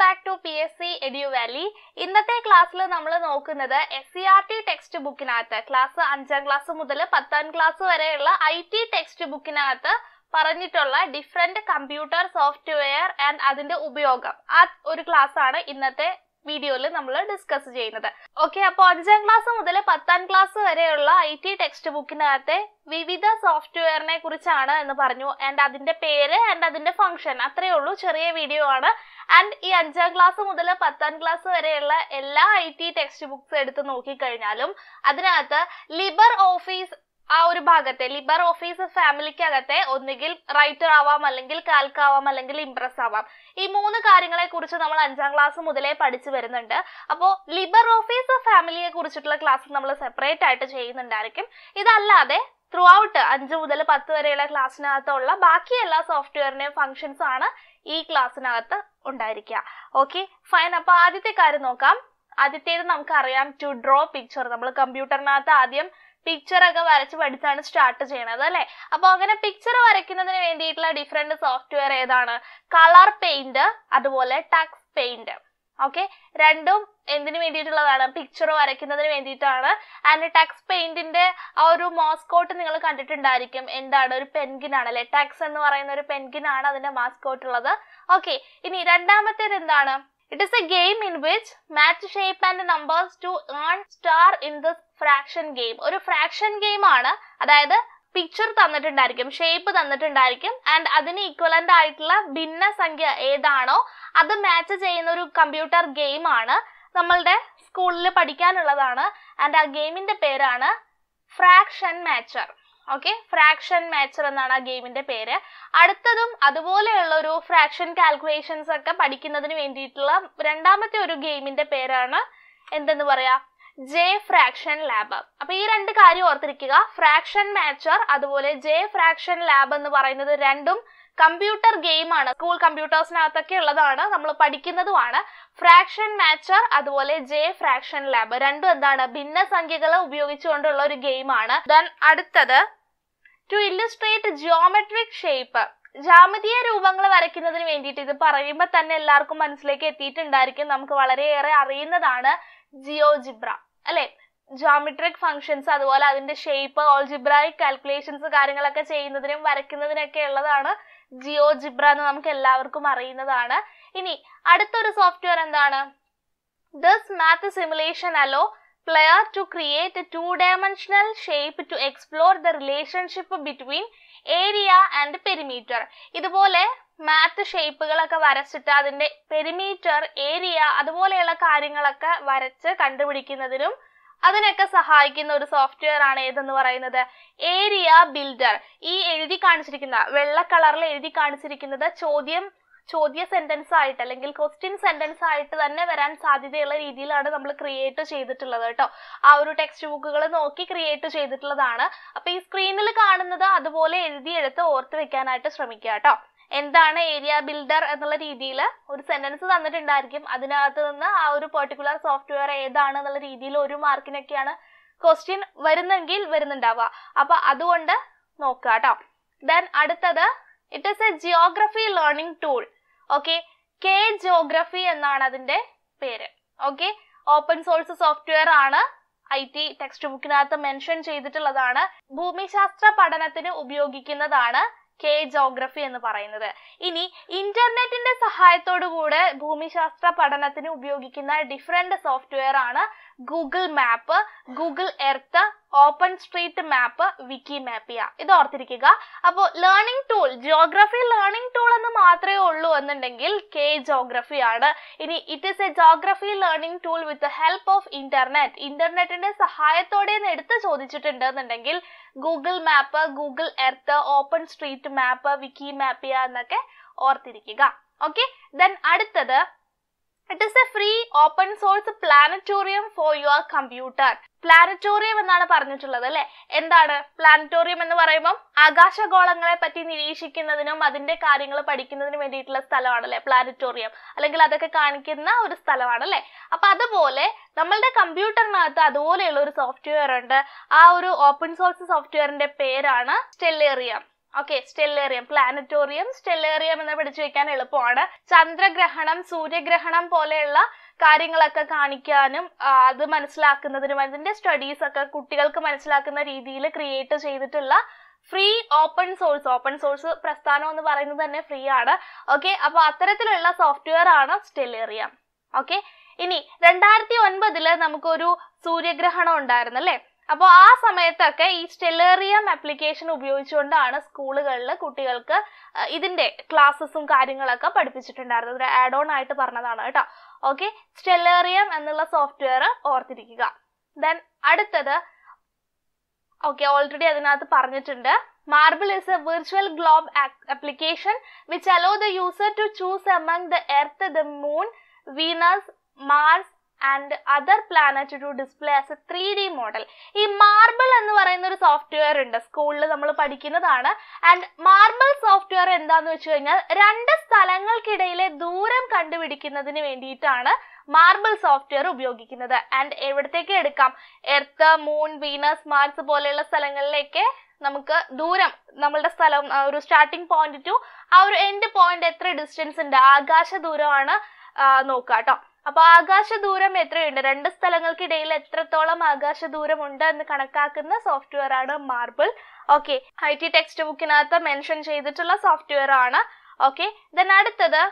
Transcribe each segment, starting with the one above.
back to P S C edu valley ഇന്നത്തെ ക്ലാസ്സിൽ നമ്മൾ നോക്കുന്നത് S C R T text ബുക്കിനകത്ത് ക്ലാസ് അഞ്ചാം ക്ലാസ് മുതൽ പത്താം ക്ലാസ് വരെയുള്ള ഐ ടി ടെക്സ്റ്റ് ബുക്കിനകത്ത് പറഞ്ഞിട്ടുള്ള ഡിഫറെന്റ് കമ്പ്യൂട്ടർ സോഫ്റ്റ്വെയർ ആൻഡ് അതിന്റെ ഉപയോഗം ആ ഒരു ക്ലാസ് ആണ് ഇന്നത്തെ വീഡിയോയിൽ നമ്മൾ ഡിസ്കസ് ചെയ്യുന്നത് ഓക്കെ അപ്പോൾ അഞ്ചാം ക്ലാസ് മുതൽ പത്താം ക്ലാസ് വരെയുള്ള ഐ ടി ടെക്സ്റ്റ് ബുക്കിനകത്തെ വിവിധ സോഫ്റ്റ്വെയറിനെ കുറിച്ചാണ് എന്ന് പറഞ്ഞു ആൻഡ് അതിന്റെ പേര് ആൻഡ് അതിന്റെ ഫംഗ്ഷൻ അത്രയേ ഉള്ളൂ ചെറിയ വീഡിയോ ആണ് ആൻഡ് ഈ അഞ്ചാം ക്ലാസ് മുതൽ പത്താം ക്ലാസ് വരെയുള്ള എല്ലാ ഐ ടി ടെക്സ്റ്റ് ബുക്സ് എടുത്ത് നോക്കിക്കഴിഞ്ഞാലും അതിനകത്ത് ലിബർ ഓഫീസ് ആ ഒരു ഭാഗത്തെ ലിബർ ഓഫീസ് ഫാമിലിക്കകത്തെ ഒന്നുകിൽ റൈറ്റർ ആവാം അല്ലെങ്കിൽ കാൽക്ക് ആവാം അല്ലെങ്കിൽ ഇംപ്രസ് ആവാം ഈ മൂന്ന് കാര്യങ്ങളെ കുറിച്ച് നമ്മൾ അഞ്ചാം ക്ലാസ് മുതലേ പഠിച്ചു വരുന്നുണ്ട് അപ്പോൾ ലിബർ ഓഫീസ് ഫാമിലിയെ കുറിച്ചിട്ടുള്ള ക്ലാസ് നമ്മൾ സെപ്പറേറ്റ് ആയിട്ട് ചെയ്യുന്നുണ്ടായിരിക്കും ഇതല്ലാതെ ത്രൂ ഔട്ട് അഞ്ച് മുതൽ പത്ത് വരെയുള്ള ക്ലാസ്സിനകത്തുള്ള ബാക്കി എല്ലാ സോഫ്റ്റ്വെയറിന്റെയും ഫങ്ഷൻസ് ആണ് ഈ ക്ലാസ്സിനകത്ത് ഉണ്ടായിരിക്കുക ഓക്കെ ഫൈൻ അപ്പൊ ആദ്യത്തെ കാര്യം നോക്കാം ആദ്യത്തേത് നമുക്കറിയാം ടു ഡ്രോ പിക്ചർ നമ്മൾ കമ്പ്യൂട്ടറിനകത്ത് ആദ്യം പിക്ചർ ഒക്കെ വരച്ച് പഠിച്ചാണ് സ്റ്റാർട്ട് ചെയ്യണത് അല്ലെ അപ്പൊ അങ്ങനെ പിക്ചർ വരയ്ക്കുന്നതിന് വേണ്ടിയിട്ടുള്ള ഡിഫറെന്റ് സോഫ്റ്റ്വെയർ ഏതാണ് കളർ പെയിന്റ് അതുപോലെ ടക്സ് പെയിന്റ് ഓക്കെ രണ്ടും എന്തിനു വേണ്ടിയിട്ടുള്ളതാണ് പിക്ചർ വരയ്ക്കുന്നതിന് വേണ്ടിയിട്ടാണ് ആൻഡ് ടക്സ് പെയിന്റിന്റെ ആ ഒരു മാസ്കോട്ട് നിങ്ങൾ കണ്ടിട്ടുണ്ടായിരിക്കും എന്താണ് ഒരു പെൻഗിൻ ആണ് അല്ലെ ടക്സ് എന്ന് പറയുന്ന ഒരു പെൻഗിൻ ആണ് അതിന്റെ മാസ്കോട്ട് ഉള്ളത് ഓക്കെ ഇനി രണ്ടാമത്തേത് എന്താണ് it is a game in which match shape and numbers to earn star in this fraction game ഒരു ഫ്രാക്ഷൻ ഗെയിം ആണ് അതായത് പിക്ചർ തന്നിട്ടുണ്ടായിരിക്കും ഷേപ്പ് തന്നിട്ടുണ്ടായിരിക്കും ആൻഡ് അതിന് ഈക്വലന്റ് ആയിട്ടുള്ള ഭിന്നസംഖ്യ ഏതാണോ അത് മാച്ച് ചെയ്യുന്ന ഒരു കമ്പ്യൂട്ടർ ഗെയിം ആണ് നമ്മളുടെ സ്കൂളിൽ പഠിക്കാനുള്ളതാണ് ആൻഡ് ആ ഗെയിമിന്റെ പേരാണ് fraction matcher okay fraction matcher എന്നാണ് ആ ഗെയിമിന്റെ പേര് അടുത്തതും അതുപോലെയുള്ള ഒരു ഫ്രാക്ഷൻ കാൽക്കുലേഷൻസ് ഒക്കെ പഠിക്കുന്നതിന് വേണ്ടിയിട്ടുള്ള രണ്ടാമത്തെ ഒരു ഗെയിമിന്റെ പേരാണ് എന്തെന്ന് പറയാ ജെ ഫ്രാക്ഷൻ ലാബ് അപ്പൊ ഈ രണ്ട് കാര്യം ഓർത്തിരിക്കുക ഫ്രാക്ഷൻ മാച്ചർ അതുപോലെ ജെ ഫ്രാക്ഷൻ ലാബ് എന്ന് പറയുന്നത് രണ്ടും കമ്പ്യൂട്ടർ ഗെയിം ആണ് സ്കൂൾ കമ്പ്യൂട്ടേഴ്സിനകത്തൊക്കെ ഉള്ളതാണ് നമ്മൾ പഠിക്കുന്നതുമാണ് ഫ്രാക്ഷൻ മാച്ചർ അതുപോലെ ജെ ഫ്രാക്ഷൻ ലാബ് രണ്ടും എന്താണ് ഭിന്നസംഖ്യകൾ ഉപയോഗിച്ചുകൊണ്ടുള്ള ഒരു ഗെയിമാണ് ദെൻ അടുത്തത് ടു ഇല്ലുസ്ട്രേറ്റ് ജിയോമെട്രിക് ഷേപ്പ് ജാമിതീയ രൂപങ്ങൾ വരയ്ക്കുന്നതിന് വേണ്ടിയിട്ട് ഇത് പറയുമ്പോൾ തന്നെ എല്ലാവർക്കും മനസ്സിലേക്ക് എത്തിയിട്ടുണ്ടായിരിക്കും നമുക്ക് വളരെയേറെ അറിയുന്നതാണ് ജിയോജിബ്ര അല്ലെ ജോമെട്രിക് ഫങ്ഷൻസ് അതുപോലെ അതിന്റെ ഷേപ്പ് ഓൾജിബ്രായിക് കാൽക്കുലേഷൻസ് കാര്യങ്ങളൊക്കെ ചെയ്യുന്നതിനും വരയ്ക്കുന്നതിനൊക്കെ ഉള്ളതാണ് ജിയോജിബ്ര എന്ന് നമുക്ക് എല്ലാവർക്കും അറിയുന്നതാണ് ഇനി അടുത്തൊരു സോഫ്റ്റ്വെയർ എന്താണ് this math simulation allow player to create two dimensional shape to explore the relationship between area and perimeter ഇതുപോലെ മാത്ത് ഷേപ്പുകളൊക്കെ വരച്ചിട്ട് അതിന്റെ പെരിമീറ്റർ ഏരിയ അതുപോലെയുള്ള കാര്യങ്ങളൊക്കെ വരച്ച് കണ്ടുപിടിക്കുന്നതിനും അതിനൊക്കെ സഹായിക്കുന്ന ഒരു സോഫ്റ്റ്വെയർ ആണ് ഏതെന്ന് പറയുന്നത് ഏരിയ ബിൽഡർ ഈ എഴുതി കാണിച്ചിരിക്കുന്ന വെള്ള കളറിൽ എഴുതി കാണിച്ചിരിക്കുന്നത് ചോദ്യം ചോദ്യ സെന്റൻസ് ആയിട്ട് അല്ലെങ്കിൽ ക്വസ്റ്റ്യൻ സെന്റൻസ് ആയിട്ട് തന്നെ വരാൻ സാധ്യതയുള്ള രീതിയിലാണ് നമ്മൾ ക്രിയേറ്റ് ചെയ്തിട്ടുള്ളത് കേട്ടോ ആ ഒരു ടെക്സ്റ്റ് ബുക്കുകൾ നോക്കി ക്രിയേറ്റ് ചെയ്തിട്ടുള്ളതാണ് അപ്പൊ ഈ സ്ക്രീനിൽ കാണുന്നത് അതുപോലെ എഴുതിയെടുത്ത് ഓർത്ത് വെക്കാനായിട്ട് ശ്രമിക്കുക കേട്ടോ എന്താണ് ഏരിയ ബിൽഡർ എന്നുള്ള രീതിയിൽ ഒരു സെന്റൻസ് തന്നിട്ടുണ്ടായിരിക്കും അതിനകത്ത് നിന്ന് ആ ഒരു പെർട്ടിക്കുലർ സോഫ്റ്റ്വെയർ ഏതാണ് എന്നുള്ള രീതിയിൽ ഒരു മാർക്കിനൊക്കെയാണ് ക്വസ്റ്റ്യൻ വരുന്നെങ്കിൽ വരുന്നുണ്ടാവുക അപ്പൊ അതുകൊണ്ട് നോക്കുക കേട്ടോ ദെൻ അടുത്തത് it is a geography learning tool okay K geography എന്നാണ് അതിന്റെ പേര് ഓക്കെ ഓപ്പൺ സോഴ്സ് സോഫ്റ്റ്വെയർ ആണ് ഐ ടി ടെക്സ്റ്റ് ബുക്കിനകത്ത് മെൻഷൻ ചെയ്തിട്ടുള്ളതാണ് ഭൂമിശാസ്ത്ര പഠനത്തിന് ഉപയോഗിക്കുന്നതാണ് കെ ജോഗ്രഫി എന്ന് പറയുന്നത് ഇനി ഇന്റർനെറ്റിന്റെ സഹായത്തോടു കൂടെ ഭൂമിശാസ്ത്ര പഠനത്തിന് ഉപയോഗിക്കുന്ന ഡിഫറെന്റ് സോഫ്റ്റ്വെയർ ആണ് Google map Google Earth OpenStreetMap Wikimapia ഇത് ഓർത്തിരിക്കുക അപ്പോൾ learning tool geography learning tool എന്ന് മാത്രമേ ഉള്ളൂ എന്നുണ്ടെങ്കിൽ കെ ജോഗ്രഫി ആണ് ഇനി it is a geography learning tool with help of internet ഇന്റർനെറ്റിന്റെ സഹായത്തോടെ എടുത്ത് ചോദിച്ചിട്ടുണ്ട് എന്നുണ്ടെങ്കിൽ Google map Google Earth OpenStreetMap Wikimapia എന്നൊക്കെ ഓർത്തിരിക്കുക ഓക്കെ ദെൻ അടുത്തത് it is a free open source planetarium for your computer planetarium എന്നാണ് പറഞ്ഞിട്ടുള്ളത് അല്ലെ എന്താണ് പ്ലാനറ്റോറിയം എന്ന് പറയുമ്പോൾ ആകാശഗോളങ്ങളെ പറ്റി നിരീക്ഷിക്കുന്നതിനും അതിന്റെ കാര്യങ്ങൾ പഠിക്കുന്നതിനും വേണ്ടിയിട്ടുള്ള സ്ഥലമാണ് അല്ലെ പ്ലാനറ്റോറിയം അല്ലെങ്കിൽ അതൊക്കെ കാണിക്കുന്ന ഒരു സ്ഥലമാണ് അല്ലെ അപ്പൊ അതുപോലെ നമ്മളുടെ കമ്പ്യൂട്ടറിനകത്ത് അതുപോലെയുള്ള ഒരു സോഫ്റ്റ്വെയർ ഉണ്ട് ആ ഒരു ഓപ്പൺ സോഴ്സ് സോഫ്റ്റ്വെയറിന്റെ പേരാണ് Stellarium okay Stellarium planetarium Stellarium എന്ന് പഠിച്ചു വെക്കാൻ എളുപ്പമാണ് ചന്ദ്രഗ്രഹണം സൂര്യഗ്രഹണം പോലെയുള്ള കാര്യങ്ങളൊക്കെ കാണിക്കാനും ആ, അത് മനസ്സിലാക്കുന്നതിനും അതിന്റെ സ്റ്റഡീസ് ഒക്കെ കുട്ടികൾക്ക് മനസ്സിലാക്കുന്ന രീതിയിൽ ക്രിയേറ്റ് ചെയ്തിട്ടുള്ള free open source open source പ്രസ്ഥാനം എന്ന് പറയുന്നത് തന്നെ ഫ്രീ ആണ് ഓക്കെ അപ്പൊ അത്തരത്തിലുള്ള സോഫ്റ്റ്വെയർ ആണ് സ്റ്റെല്ലേറിയം ഓക്കെ ഇനി രണ്ടായിരത്തി ഒൻപതില് നമുക്കൊരു സൂര്യഗ്രഹണം ഉണ്ടായിരുന്നു അല്ലേ അപ്പോൾ ആ സമയത്തൊക്കെ ഈ സ്റ്റെല്ലേറിയം ആപ്ലിക്കേഷൻ ഉപയോഗിച്ചുകൊണ്ടാണ് സ്കൂളുകളിൽ കുട്ടികൾക്ക് ആ, ഇതിന്റെ ക്ലാസ്സസും കാര്യങ്ങളൊക്കെ പഠിപ്പിച്ചിട്ടുണ്ടായിരുന്നത് ഒരു ആഡ് ഓൺ ആയിട്ട് പറഞ്ഞതാണ് കേട്ടോ ഓക്കെ സ്റ്റെല്ലേറിയം എന്നുള്ള സോഫ്റ്റ്വെയർ ഓർത്തിരിക്കുക ദെൻ അടുത്തത് ഓക്കെ ഓൾറെഡി അതിനകത്ത് പറഞ്ഞിട്ടുണ്ട് Marble is a virtual globe application which allow the user to choose among the earth the moon Venus Mars and other planet to display as a three D model ഈ Marble എന്ന് പറയുന്ന ഒരു software ഉണ്ട് സ്കൂളിൽ നമ്മൾ പഠിക്കുന്നതാണ് and marble software എന്താന്ന് വെച്ച് കഴിഞ്ഞാൽ രണ്ട് സ്ഥലങ്ങൾക്കിടയിലെ ദൂരം കണ്ടുപിടിക്കുന്നതിന് വേണ്ടിയിട്ടാണ് മാർബിൾ സോഫ്റ്റ്വെയർ ഉപയോഗിക്കുന്നത് ആൻഡ് എവിടത്തേക്ക് എടുക്കാം എർത്ത് മൂൺ വീനസ് മാർസ് പോലെയുള്ള സ്ഥലങ്ങളിലേക്ക് നമുക്ക് ദൂരം നമ്മളുടെ സ്ഥലം ആ ഒരു സ്റ്റാർട്ടിംഗ് പോയിന്റ് ടു ആ ഒരു എൻഡ് പോയിന്റ് എത്ര ഡിസ്റ്റൻസ് ഉണ്ട് ആകാശ ദൂരമാണ് ആ, നോക്കുക കേട്ടോ അപ്പൊ ആകാശ ദൂരം എത്രയുണ്ട് രണ്ട് സ്ഥലങ്ങൾക്കിടയിൽ എത്രത്തോളം ആകാശ ദൂരം ഉണ്ട് എന്ന് കണക്കാക്കുന്ന സോഫ്റ്റ്വെയർ ആണ് Marble okay I T text ബുക്കിനകത്ത് മെൻഷൻ ചെയ്തിട്ടുള്ള സോഫ്റ്റ്വെയർ ആണ് ഓക്കെ ദെൻ അടുത്തത്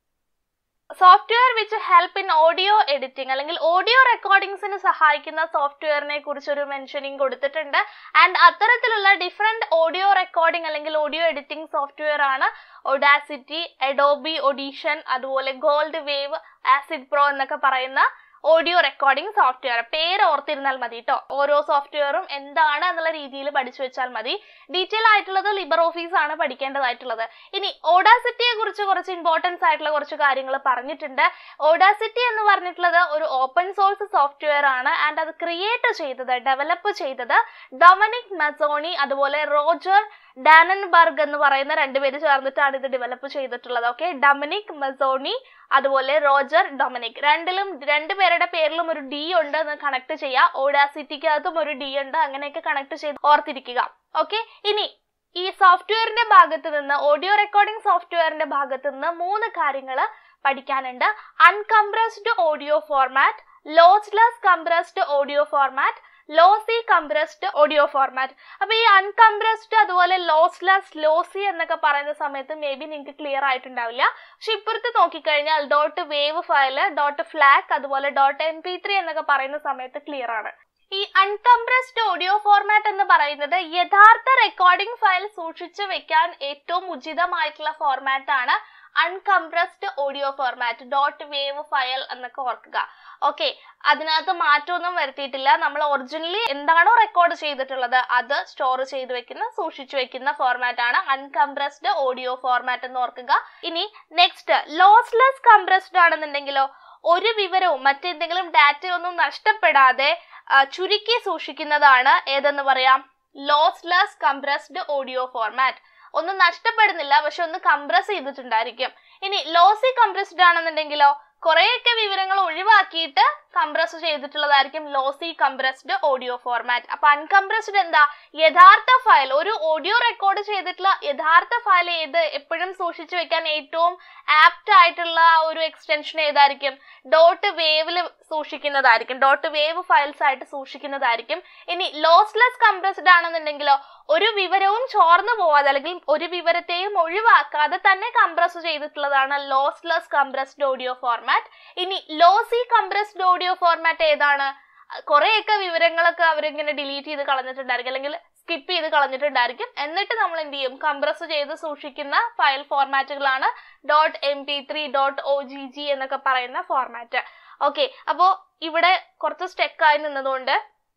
software which help in audio editing അല്ലെങ്കിൽ ഓഡിയോ റെക്കോർഡിങ്സിന് സഹായിക്കുന്ന സോഫ്റ്റ്വെയറിനെ കുറിച്ച് ഒരു മെൻഷനിങ് കൊടുത്തിട്ടുണ്ട് ആൻഡ് അത്തരത്തിലുള്ള ഡിഫറെന്റ് ഓഡിയോ റെക്കോർഡിംഗ് അല്ലെങ്കിൽ ഓഡിയോ എഡിറ്റിംഗ് സോഫ്റ്റ്വെയർ ആണ് ഒഡാസിറ്റി എഡോബി ഒഡീഷൻ അതുപോലെ ഗോൾഡ് വേവ് ആസിഡ് പ്രോ എന്നൊക്കെ പറയുന്ന ഓഡിയോ റെക്കോർഡിംഗ് സോഫ്റ്റ്വെയർ പേര് ഓർത്തിരുന്നാൽ മതി കേട്ടോ ഓരോ സോഫ്റ്റ്വെയറും എന്താണ് എന്നുള്ള രീതിയിൽ പഠിച്ചു വെച്ചാൽ മതി ഡീറ്റെയിൽ ആയിട്ടുള്ളത് ലിബർ ഓഫീസ് ആണ് പഠിക്കേണ്ടതായിട്ടുള്ളത് ഇനി ഓഡാസിറ്റിയെ കുറിച്ച് കുറച്ച് ഇമ്പോർട്ടൻസ് ആയിട്ടുള്ള കുറച്ച് കാര്യങ്ങൾ പറഞ്ഞിട്ടുണ്ട് ഓഡാസിറ്റി എന്ന് പറഞ്ഞിട്ടുള്ളത് ഒരു ഓപ്പൺ സോഴ്സ് സോഫ്റ്റ്വെയർ ആണ് ആൻഡ് അത് ക്രിയേറ്റ് ചെയ്തത് ഡെവലപ്പ് ചെയ്തത് ഡൊമനിക് മസോണി അതുപോലെ റോജർ ഡാനൻബർഗ് എന്ന് പറയുന്ന രണ്ടുപേര് ചേർന്നിട്ടാണ് ഇത് ഡെവലപ്പ് ചെയ്തിട്ടുള്ളത് ഓക്കെ ഡൊമിനിക് മസോണി അതുപോലെ റോജർ ഡൊമിനിക് രണ്ടിലും രണ്ടുപേരുടെ പേരിലും ഒരു ഡി ഉണ്ട് എന്ന് കണക്ട് ചെയ്യുക ഓഡാസിറ്റിക്കകത്തും ഒരു ഡി ഉണ്ട് അങ്ങനെയൊക്കെ കണക്ട് ചെയ്ത് ഓർത്തിരിക്കുക ഓക്കെ ഇനി ഈ സോഫ്റ്റ്വെയറിന്റെ ഭാഗത്ത് നിന്ന് ഓഡിയോ റെക്കോർഡിംഗ് സോഫ്റ്റ്വെയറിന്റെ ഭാഗത്ത് നിന്ന് മൂന്ന് കാര്യങ്ങൾ പഠിക്കാനുണ്ട് uncompressed audio format lossless compressed audio format lossy compressed audio format അപ്പൊ ഈ അൺകംപ്രസ്ഡ് അതുപോലെ ലോസ്ലെസ് ലോസി എന്നൊക്കെ പറയുന്ന സമയത്ത് മേ ബി നിങ്ങൾക്ക് ക്ലിയർ ആയിട്ടുണ്ടാവില്ല പക്ഷെ ഇപ്പുറത്ത് നോക്കിക്കഴിഞ്ഞാൽ dot wave file dot FLAC അതുപോലെ ഡോട്ട് എം പി ത്രീ എന്നൊക്കെ പറയുന്ന സമയത്ത് ക്ലിയർ ആണ് ഈ അൺകംപ്രസ്ഡ് ഓഡിയോ ഫോർമാറ്റ് എന്ന് പറയുന്നത് യഥാർത്ഥ റെക്കോർഡിംഗ് ഫയൽ സൂക്ഷിച്ചു വെക്കാൻ ഏറ്റവും ഉചിതമായിട്ടുള്ള ഫോർമാറ്റ് ആണ് uncompressed audio format dot wave file എന്നൊക്കെ ഓർക്കുക ഓക്കെ അതിനകത്ത് മാറ്റമൊന്നും വരുത്തിയിട്ടില്ല നമ്മൾ ഒറിജിനലി എന്താണോ റെക്കോർഡ് ചെയ്തിട്ടുള്ളത് അത് സ്റ്റോർ ചെയ്ത് വെക്കുന്ന സൂക്ഷിച്ചു വെക്കുന്ന ഫോർമാറ്റ് ആണ് അൺകംപ്രസ്ഡ് ഓഡിയോ ഫോർമാറ്റ് എന്ന് ഓർക്കുക ഇനി നെക്സ്റ്റ് ലോസ്ലെസ് കംപ്രസ്ഡ് ആണെന്നുണ്ടെങ്കിലോ ഒരു വിവരവും മറ്റെന്തെങ്കിലും ഡാറ്റയൊന്നും നഷ്ടപ്പെടാതെ ആ, ചുരുക്കി സൂക്ഷിക്കുന്നതാണ് ഏതെന്ന് പറയാം ലോസ്ലെസ് കംപ്രസ്ഡ് ഓഡിയോ ഫോർമാറ്റ് ഒന്നും നഷ്ടപ്പെടുന്നില്ല പക്ഷെ ഒന്ന് കംപ്രസ് ചെയ്തിട്ടുണ്ടായിരിക്കും ഇനി ലോസി കംപ്രസ്ഡ് ആണെന്നുണ്ടെങ്കിലോ കുറെയൊക്കെ വിവരങ്ങൾ ഒഴിവാക്കിയിട്ട് കംപ്രസ് ചെയ്തിട്ടുള്ളതായിരിക്കും ലോസി കംപ്രസ്ഡ് ഓഡിയോ ഫോർമാറ്റ് അപ്പൊ അൺകംപ്രസ്ഡ് എന്താ യഥാർത്ഥ ഫയൽ ഒരു ഓഡിയോ റെക്കോർഡ് ചെയ്തിട്ടുള്ള യഥാർത്ഥ ഫയൽ ഏത് എപ്പോഴും സൂക്ഷിച്ചു വെക്കാൻ ഏറ്റവും ആപ്റ്റ് ആയിട്ടുള്ള ആ ഒരു എക്സ്റ്റൻഷൻ ഏതായിരിക്കും ഡോട്ട് വേവിൽ സൂക്ഷിക്കുന്നതായിരിക്കും ഡോട്ട് വേവ് ഫയൽസ് ആയിട്ട് സൂക്ഷിക്കുന്നതായിരിക്കും ഇനി ലോസ്ലെസ് കംപ്രസ്ഡ് ആണെന്നുണ്ടെങ്കിലോ ഒരു വിവരവും ചോർന്നു പോവാതെ അല്ലെങ്കിൽ ഒരു വിവരത്തെയും ഒഴിവാക്കാതെ തന്നെ കംപ്രസ് ചെയ്തിട്ടുള്ളതാണ് ലോസ്ലെസ് കംപ്രസ്ഡ് ഓഡിയോ ഫോർമാറ്റ് ഇനി ലോസി കംപ്രസ്ഡ് ഓഡിയോ ഫോർമാറ്റ് ഏതാണ് കുറെയൊക്കെ വിവരങ്ങളൊക്കെ അവരിങ്ങനെ ഡിലീറ്റ് ചെയ്ത് കളഞ്ഞിട്ടുണ്ടായിരിക്കും അല്ലെങ്കിൽ സ്കിപ്പ് ചെയ്ത് കളഞ്ഞിട്ടുണ്ടായിരിക്കും എന്നിട്ട് നമ്മൾ എന്ത് ചെയ്യും കംപ്രസ് ചെയ്ത് സൂക്ഷിക്കുന്ന ഫയൽ ഫോർമാറ്റുകളാണ് dot M P three dot O G G എന്നൊക്കെ പറയുന്ന ഫോർമാറ്റ് ഓക്കെ അപ്പോൾ ഇവിടെ കുറച്ച് സ്റ്റെക്കായി നിന്നതുകൊണ്ട്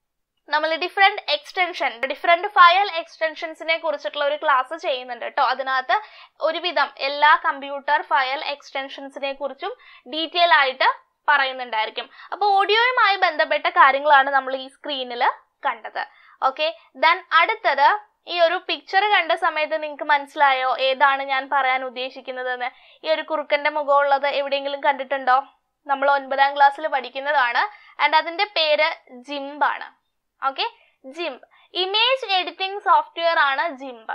നമ്മൾ ഡിഫറെന്റ് എക്സ്റ്റൻഷൻ ഡിഫറെന്റ് ഫയൽ എക്സ്റ്റൻഷൻസിനെ കുറിച്ചിട്ടുള്ള ഒരു ക്ലാസ് ചെയ്യുന്നുണ്ട് കേട്ടോ അതിനകത്ത് ഒരുവിധം എല്ലാ കമ്പ്യൂട്ടർ ഫയൽ എക്സ്റ്റൻഷൻസിനെ കുറിച്ചും ഡീറ്റെയിൽ ആയിട്ട് പറയുന്നുണ്ടായിരിക്കും അപ്പോൾ ഓഡിയോയുമായി ബന്ധപ്പെട്ട കാര്യങ്ങളാണ് നമ്മൾ ഈ സ്ക്രീനിൽ കണ്ടത് ഓക്കെ ദെൻ അടുത്തത് ഈ ഒരു പിക്ചർ കണ്ട സമയത്ത് നിങ്ങൾക്ക് മനസ്സിലായോ ഏതാണ് ഞാൻ പറയാൻ ഉദ്ദേശിക്കുന്നതെന്ന് ഈ ഒരു കുറുക്കന്റെ മുഖമുള്ളത് എവിടെയെങ്കിലും കണ്ടിട്ടുണ്ടോ നമ്മൾ ഒൻപതാം ക്ലാസ്സിൽ പഠിക്കുന്നതാണ് ആൻഡ് അതിന്റെ പേര് ജിംബ് ആണ് okay GIMP image editing software ആണ് ജിംബ്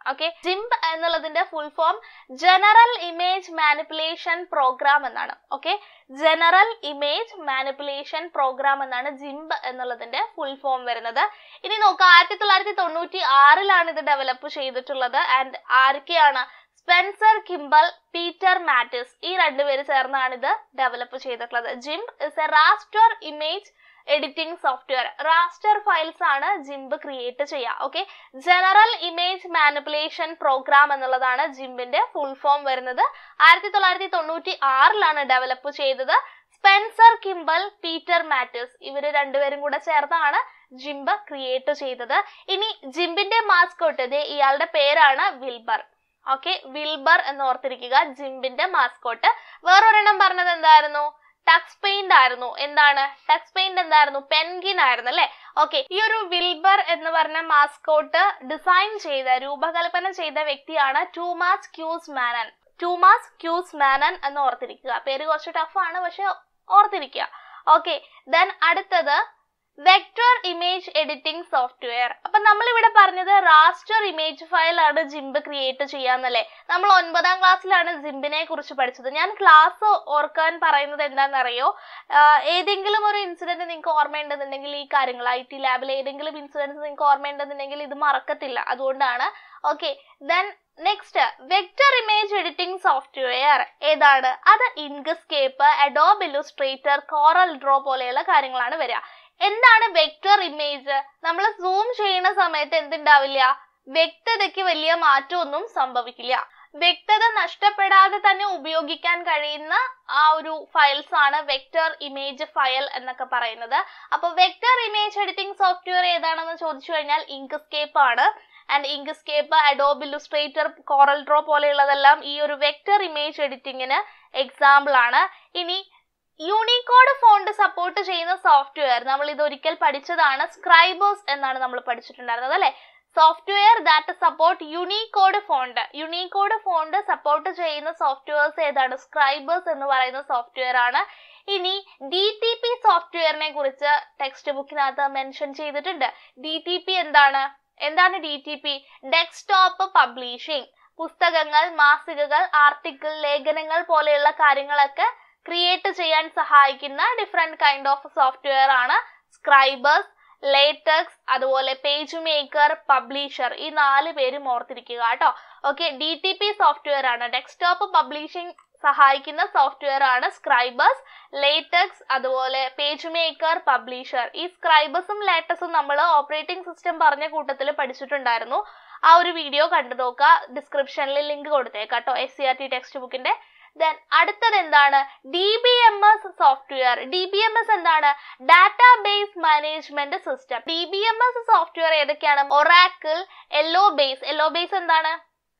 ഓക്കെ ജിംബ് എന്നുള്ളതിന്റെ full form general image manipulation program എന്നാണ് okay general image manipulation program എന്നാണ് ജിംബ് എന്നുള്ളതിന്റെ ഫുൾ ഫോം വരുന്നത് ഇനി നോക്കാം ആയിരത്തി തൊള്ളായിരത്തി തൊണ്ണൂറ്റി ആറിലാണ് ഇത് ഡെവലപ്പ് ചെയ്തിട്ടുള്ളത് ആൻഡ് ആരൊക്കെയാണ് സ്പെൻസർ കിംബൽ പീറ്റർ മാറ്റിസ് ഈ രണ്ടുപേര് ചേർന്നാണ് ഇത് ഡെവലപ്പ് ചെയ്തിട്ടുള്ളത് GIMP is a raster image editing software raster files ആണ് ജിംബ് ക്രിയേറ്റ് ചെയ്യുക okay general image manipulation program എന്നുള്ളതാണ് ജിംബിന്റെ ഫുൾ ഫോം വരുന്നത് ആയിരത്തി തൊള്ളായിരത്തി തൊണ്ണൂറ്റി ആറിലാണ് ഡെവലപ്പ് ചെയ്തത് സ്പെൻസർ കിംബൽ പീറ്റർ മാറ്റിസ് ഇവര് രണ്ടുപേരും കൂടെ ചേർന്നാണ് ജിംബ് ക്രിയേറ്റ് ചെയ്തത് ഇനി ജിംബിന്റെ മാസ്കോട്ട് ഇത് ഇയാളുടെ പേരാണ് വിൽബർ ഓക്കെ വിൽബർ എന്ന് ഓർത്തിരിക്കുക ജിംബിന്റെ മാസ്കോട്ട് വേറൊരെണ്ണം പറഞ്ഞത് എന്തായിരുന്നു ടക്സ് പെയിന്റ് ആയിരുന്നു എന്താണ് ടക്സ് പെയിന്റ് എന്തായിരുന്നു പെൻഗിൻ ആയിരുന്നു അല്ലെ ഓക്കെ ഈ ഒരു വിൽബർ എന്ന് പറഞ്ഞ മാസ്കോട്ട് ഡിസൈൻ ചെയ്ത രൂപകൽപ്പന ചെയ്ത വ്യക്തിയാണ് ടൂമാസ് ക്യൂസ് മാനൻ ടൂമാസ് ക്യൂസ് മാനൻ എന്ന് ഓർത്തിരിക്കുക പേര് കുറച്ച് ടഫ് ആണ് പക്ഷെ ഓർത്തിരിക്കുക ഓക്കെ ദെൻ അടുത്തത് വെക്ടർ ഇമേജ് എഡിറ്റിംഗ് സോഫ്റ്റ്വെയർ അപ്പൊ നമ്മൾ ഇവിടെ പറഞ്ഞത് റാസ്റ്റർ ഇമേജ് ഫയൽ ആണ് ജിംബ് ക്രിയേറ്റ് ചെയ്യാന്നല്ലേ നമ്മൾ ഒൻപതാം ക്ലാസ്സിലാണ് ജിംബിനെ കുറിച്ച് പഠിച്ചത് ഞാൻ ക്ലാസ് ഓർക്കാൻ പറയുന്നത് എന്താണെന്നറിയോ ആഹ് ഏതെങ്കിലും ഒരു ഇൻസിഡന്റ് നിങ്ങൾക്ക് ഓർമ്മയുണ്ടെന്നുണ്ടെങ്കിൽ ഈ കാര്യങ്ങൾ ഐ ടി ലാബിൽ ഏതെങ്കിലും ഇൻസിഡൻസ് നിങ്ങൾക്ക് ഓർമ്മയുണ്ടെന്നുണ്ടെങ്കിൽ ഇത് മറക്കത്തില്ല അതുകൊണ്ടാണ് okay then next vector image editing software ഏതാണ് അത് Inkscape Adobe Illustrator Corel Draw പോലെയുള്ള കാര്യങ്ങളാണ് വരിക എന്താണ് വെക്ടർ ഇമേജ് നമ്മൾ സൂം ചെയ്യുന്ന സമയത്ത് എന്തുണ്ടാവില്ല വ്യക്തതയ്ക്ക് വലിയ മാറ്റമൊന്നും സംഭവിക്കില്ല വ്യക്തത നഷ്ടപ്പെടാതെ തന്നെ ഉപയോഗിക്കാൻ കഴിയുന്ന ആ ഒരു ഫയൽസ് ആണ് വെക്ടർ ഇമേജ് ഫയൽ എന്നൊക്കെ പറയുന്നത് അപ്പൊ വെക്ടർ ഇമേജ് എഡിറ്റിംഗ് സോഫ്റ്റ്വെയർ ഏതാണെന്ന് ചോദിച്ചു കഴിഞ്ഞാൽ ഇങ്ക്സ്കേപ്പ് ആണ് and Inkscape Adobe Illustrator Corel Draw പോലെയുള്ളതെല്ലാം ഈ ഒരു വെക്ടർ ഇമേജ് എഡിറ്റിങ്ങിന് എക്സാമ്പിൾ ആണ് ഇനി യൂണിക്കോഡ് ഫോണ്ട് സപ്പോർട്ട് ചെയ്യുന്ന സോഫ്റ്റ്വെയർ നമ്മൾ ഇത് ഒരിക്കൽ പഠിച്ചതാണ് സ്ക്രൈബേഴ്സ് എന്നാണ് നമ്മൾ പഠിച്ചിട്ടുണ്ടായിരുന്നത് അല്ലെ software that support Unicode font Unicode font support ചെയ്യുന്ന സോഫ്റ്റ്വെയർസ് ഏതാണ് സ്ക്രൈബേഴ്സ് എന്ന് പറയുന്ന സോഫ്റ്റ്വെയർ ആണ് ഇനി ഡി ടി പി സോഫ്റ്റ്വെയറിനെ കുറിച്ച് ടെക്സ്റ്റ് ബുക്കിനകത്ത് മെൻഷൻ ചെയ്തിട്ടുണ്ട് ഡി ടി പി എന്താണ് എന്താണ് D T P desktop publishing പുസ്തകങ്ങൾ മാസികകൾ ആർട്ടിക്കിൾ ലേഖനങ്ങൾ പോലെയുള്ള കാര്യങ്ങളൊക്കെ ക്രിയേറ്റ് ചെയ്യാൻ സഹായിക്കുന്ന ഡിഫറെന്റ് കൈൻഡ് ഓഫ് സോഫ്റ്റ്വെയർ ആണ് സ്ക്രൈബേഴ്സ് ലേറ്റക്സ് അതുപോലെ പേജ് മേക്കർ പബ്ലിഷർ ഈ നാല് പേരും ഓർത്തിരിക്കുക കേട്ടോ okay D T P software ആണ് ഡെസ്ക്ടോപ്പ് പബ്ലിഷിംഗ് സഹായിക്കുന്ന സോഫ്റ്റ്വെയർ ആണ് സ്ക്രൈബേഴ്സ് ലേറ്റക്സ് അതുപോലെ പേജ് മേക്കർ പബ്ലിഷർ ഈ സ്ക്രൈബേഴ്സും ലേറ്റക്സും നമ്മൾ ഓപ്പറേറ്റിംഗ് സിസ്റ്റം പറഞ്ഞ കൂട്ടത്തിൽ പഠിച്ചിട്ടുണ്ടായിരുന്നു ആ ഒരു വീഡിയോ കണ്ടു നോക്കുക ഡിസ്ക്രിപ്ഷനിൽ ലിങ്ക് കൊടുത്തേക്കാം കേട്ടോ S C R T text ബുക്കിന്റെ ദെൻ അടുത്തത് എന്താണ് D B M S software D B M S എന്താണ് database management system D B M S software ഏതൊക്കെയാണ് ഒറാക്കിൾ എല്ലോ ബേസ് എല്ലോ ബേസ് എന്താണ്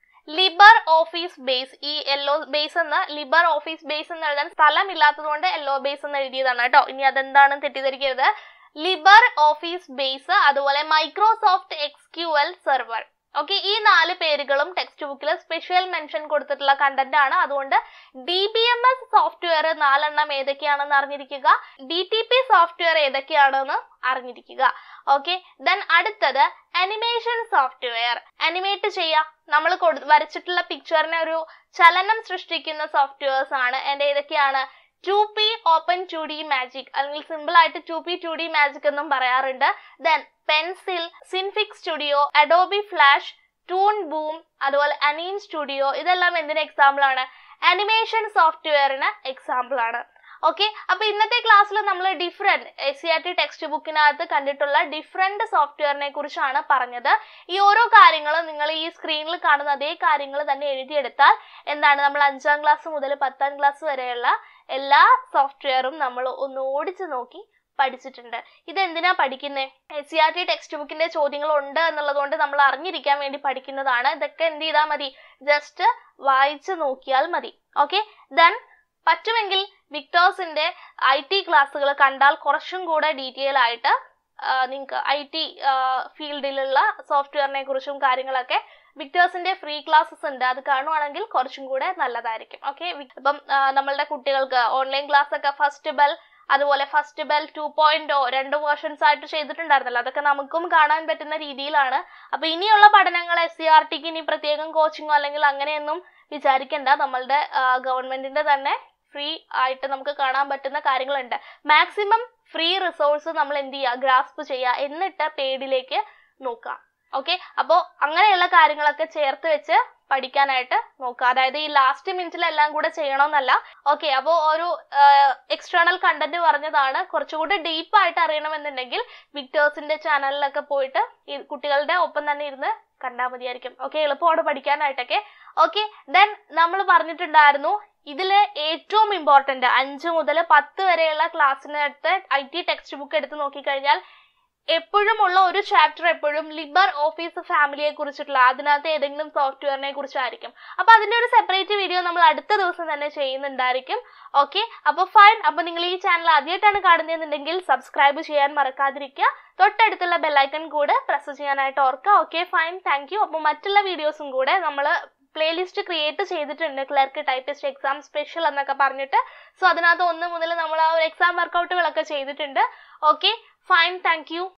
ലിബർ ഓഫീസ് ബേസ് ഈ എല്ലോ ബേസ് എന്ന് ലിബർ ഓഫീസ് ബേസ് എന്ന് എഴുതാൻ സ്ഥലമില്ലാത്തതുകൊണ്ട് എല്ലോ ബേസ് എന്ന് എഴുതിയതാണ് കേട്ടോ ഇനി അതെന്താണെന്ന് തെറ്റിദ്ധരിക്കരുത് ലിബർ ഓഫീസ് ബേസ് അതുപോലെ മൈക്രോസോഫ്റ്റ് എക്സ്ക്യൂഎൽ സെർവർ ഓക്കെ ഈ നാല് പേരുകളും ടെക്സ്റ്റ് ബുക്കിൽ സ്പെഷ്യൽ മെൻഷൻ കൊടുത്തിട്ടുള്ള കണ്ടന്റ് ആണ് അതുകൊണ്ട് D B M S software നാലെണ്ണം ഏതൊക്കെയാണെന്ന് അറിഞ്ഞിരിക്കുക ഡി ടി പി സോഫ്റ്റ്വെയർ ഏതൊക്കെയാണെന്ന് അറിഞ്ഞിരിക്കുക ഓക്കെ ദെൻ അടുത്തത് അനിമേഷൻ സോഫ്റ്റ്വെയർ അനിമേറ്റ് ചെയ്യാം നമ്മൾ വരച്ചിട്ടുള്ള പിക്ചറിനെ ഒരു ചലനം സൃഷ്ടിക്കുന്ന സോഫ്റ്റ്വെയർസ് ആണ് എൻ്റെ ഏതൊക്കെയാണ് Tupi open two D magic അല്ലെങ്കിൽ സിമ്പിൾ ആയിട്ട് Tupi two D magic എന്നും പറയാറുണ്ട് then pencil Synfig Studio Adobe Flash Toon Boom അതുപോലെ അനീൻ സ്റ്റുഡിയോ ഇതെല്ലാം എന്തിന് എക്സാമ്പിൾ ആണ് അനിമേഷൻ സോഫ്റ്റ്വെയറിന് എക്സാമ്പിൾ ആണ് ഓക്കെ അപ്പൊ ഇന്നത്തെ ക്ലാസ്സിൽ നമ്മൾ different S C R T text ബുക്കിനകത്ത് കണ്ടിട്ടുള്ള ഡിഫറെന്റ് സോഫ്റ്റ്വെയറിനെ കുറിച്ചാണ് പറഞ്ഞത് ഈ ഓരോ കാര്യങ്ങളും നിങ്ങൾ ഈ സ്ക്രീനിൽ കാണുന്ന അതേ കാര്യങ്ങൾ തന്നെ എഴുതിയെടുത്താൽ എന്താണ് നമ്മൾ അഞ്ചാം ക്ലാസ് മുതൽ പത്താം ക്ലാസ് വരെയുള്ള എല്ലാ സോഫ്റ്റ്വെയറും നമ്മൾ ഒന്ന് ഓടിച്ചു നോക്കി പഠിച്ചിട്ടുണ്ട് ഇത് എന്തിനാ പഠിക്കുന്നത് S C R T text ബുക്കിന്റെ ചോദ്യങ്ങൾ ഉണ്ട് എന്നുള്ളതുകൊണ്ട് നമ്മൾ അറിഞ്ഞിരിക്കാൻ വേണ്ടി പഠിക്കുന്നതാണ് ഇതൊക്കെ എന്ത് ചെയ്താൽ മതി ജസ്റ്റ് വായിച്ചു നോക്കിയാൽ മതി ഓക്കെ ദെൻ പറ്റുമെങ്കിൽ വിക്ടേഴ്സിന്റെ ഐ ടി ക്ലാസ്സുകൾ കണ്ടാൽ കുറച്ചും കൂടെ ഡീറ്റെയിൽ ആയിട്ട് നിങ്ങൾക്ക് ഐ ടി ഫീൽഡിലുള്ള സോഫ്റ്റ്വെയറിനെ കുറിച്ചും കാര്യങ്ങളൊക്കെ വിക്ടേഴ്സിന്റെ ഫ്രീ ക്ലാസ്സസ് ഉണ്ട് അത് കാണുവാണെങ്കിൽ കുറച്ചും കൂടെ നല്ലതായിരിക്കും ഓക്കെ ഇപ്പം നമ്മളുടെ കുട്ടികൾക്ക് ഓൺലൈൻ ക്ലാസ് ഒക്കെ ഫസ്റ്റ് ബെൽ അതുപോലെ first bell two point O രണ്ട് വേർഷൻസ് ആയിട്ട് ചെയ്തിട്ടുണ്ടായിരുന്നല്ലോ അതൊക്കെ നമുക്കും കാണാൻ പറ്റുന്ന രീതിയിലാണ് അപ്പൊ ഇനിയുള്ള പഠനങ്ങൾ എസ് സി ആർ ടിക്ക് ഇനി പ്രത്യേകം കോച്ചിങ്ങോ അല്ലെങ്കിൽ അങ്ങനെയൊന്നും വിചാരിക്കണ്ട നമ്മളുടെ ഗവൺമെന്റിന്റെ തന്നെ ഫ്രീ ആയിട്ട് നമുക്ക് കാണാൻ പറ്റുന്ന കാര്യങ്ങളുണ്ട് മാക്സിമം ഫ്രീ റിസോഴ്സ് നമ്മൾ എന്ത് ചെയ്യുക ഗ്രാസ്പ് ചെയ്യുക എന്നിട്ട് പെയ്ഡിലേക്ക് നോക്കുക ഓക്കെ അപ്പോൾ അങ്ങനെയുള്ള കാര്യങ്ങളൊക്കെ ചേർത്ത് വെച്ച് പഠിക്കാനായിട്ട് നോക്കുക അതായത് ഈ ലാസ്റ്റ് മിനിറ്റിൽ എല്ലാം കൂടെ ചെയ്യണമെന്നല്ല ഓക്കെ അപ്പോൾ ഒരു എക്സ്റ്റേണൽ കണ്ടന്റ് പറഞ്ഞതാണ് കുറച്ചുകൂടി ഡീപ്പ് ആയിട്ട് അറിയണമെന്നുണ്ടെങ്കിൽ വിക്ടേഴ്സിന്റെ ചാനലിലൊക്കെ പോയിട്ട് ഈ കുട്ടികളുടെ ഒപ്പം തന്നെ ഇരുന്ന് കണ്ടാൽ മതിയായിരിക്കും ഓക്കെ എളുപ്പമാണ് പഠിക്കാനായിട്ടൊക്കെ ഓക്കെ ദെൻ നമ്മൾ പറഞ്ഞിട്ടുണ്ടായിരുന്നു ഇതില് ഏറ്റവും ഇമ്പോർട്ടന്റ് അഞ്ച് മുതൽ പത്ത് വരെയുള്ള ക്ലാസ്സിനകത്ത് ഐ ടി ടെക്സ്റ്റ് ബുക്ക് എടുത്ത് നോക്കിക്കഴിഞ്ഞാൽ എപ്പോഴും ഉള്ള ഒരു ചാപ്റ്റർ എപ്പോഴും ലിബർ ഓഫീസ് ഫാമിലിയെ കുറിച്ചിട്ടുള്ള അതിനകത്ത് ഏതെങ്കിലും സോഫ്റ്റ്വെയറിനെ കുറിച്ചായിരിക്കും അപ്പൊ അതിന്റെ ഒരു സെപ്പറേറ്റ് വീഡിയോ നമ്മൾ അടുത്ത ദിവസം തന്നെ ചെയ്യുന്നുണ്ടായിരിക്കും ഓക്കെ അപ്പൊ ഫൈൻ അപ്പൊ നിങ്ങൾ ഈ ചാനൽ ആദ്യമായിട്ടാണ് കാണുന്നതെന്നുണ്ടെങ്കിൽ സബ്സ്ക്രൈബ് ചെയ്യാൻ മറക്കാതിരിക്കുക തൊട്ടടുത്തുള്ള ബെല്ലൈക്കൺ കൂടെ പ്രസ് ചെയ്യാനായിട്ട് ഓർക്കുക ഓക്കെ ഫൈൻ താങ്ക് യു അപ്പോൾ മറ്റുള്ള വീഡിയോസും കൂടെ നമ്മൾ പ്ലേലിസ്റ്റ് ക്രിയേറ്റ് ചെയ്തിട്ടുണ്ട് ക്ലർക്ക് ടൈപ്പിസ്റ്റ് എക്സാം സ്പെഷ്യൽ എന്നൊക്കെ പറഞ്ഞിട്ട് സോ അതിനകത്ത് ഒന്ന് മുതൽ നമ്മൾ ആ ഒരു എക്സാം വർക്കൗട്ടുകളൊക്കെ ചെയ്തിട്ടുണ്ട് ഓക്കെ ഫൈൻ താങ്ക് യു